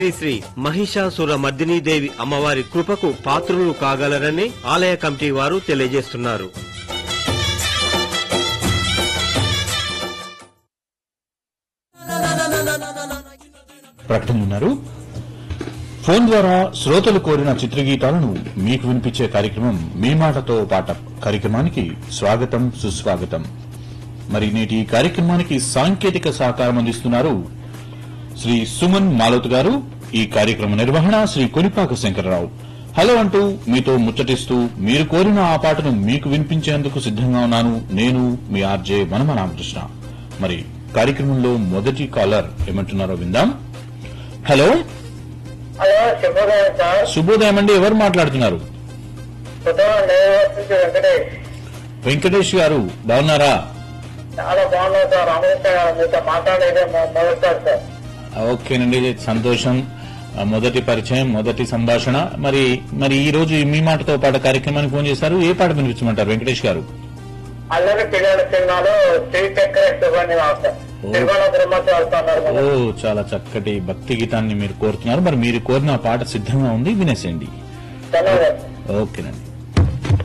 శ్రీ శ్రీ మహిషాసుర మర్దినీదేవి అమ్మవారి కృపకు పాత్రులు కాగలరని ఆలయ కమిటీ వారు తెలియజేస్తున్నారు ప్రకటన ఉన్నారు ఫోన్ ద్వారా శ్రోతలు కోరిన చిత్రగీతాలను మీకు వినిపించే కార్యక్రమం మీ మాటతో పాట కార్యక్రమానికి స్వాగతం సుస్వాగతం మరి నేటి ఈ కార్యక్రమానికి సాంకేతిక సహకారం అందిస్తున్నారు శ్రీ సుమన్ మాలోత్ గారు ఈ కార్యక్రమ నిర్వహణ శ్రీ కొనిపాక శంకరరావు హలో అంటూ మీతో ముచ్చటిస్తూ మీరు కోరిన ఆ పాటను మీకు వినిపించేందుకు సిద్ధంగా ఉన్నాను నేను మీ ఆర్జే వనమ రామకృష్ణ మరి కార్యక్రమంలో మొదటి కాలర్ ఏమంటున్నారో విందాం హలో హలో శుభోదయం సార్ శుభోదయం అండి ఎవరు మాట్లాడుతున్నారు ఉదయం నేను నుంచి వెంకటేష్ వెంకటేష్ గారు బాగున్నారా చాలా బాగున్నాను సార్ అమృత గారు మీతో మాట్లాడేదే మొ- మొదటిసారి సార్ ఓకేనండి సంతోషం ఆ, మొదటి పరిచయం మొదటి సంభాషణ మరి మరి ఈ రోజు మీ మాటతో పాటు కార్యక్రమానికి ఫోన్ చేశారు ఏ పాట వినిపించమంటారు వెంకటేష్ గారు అల్లరి పిల్లల సినిమాలో శ్రీ చక్ర శుభని సార్ తిరుమల బ్రహ్మచారి ఓ అన్నారు చాలా చక్కటి భక్తి గీతాన్ని మీరు కోరుతున్నారు మరి మీరు కోరిన ఆ పాట సిద్ధంగా ఉంది వినేసేయండి ధన్యవాదాలు ఓకేనండి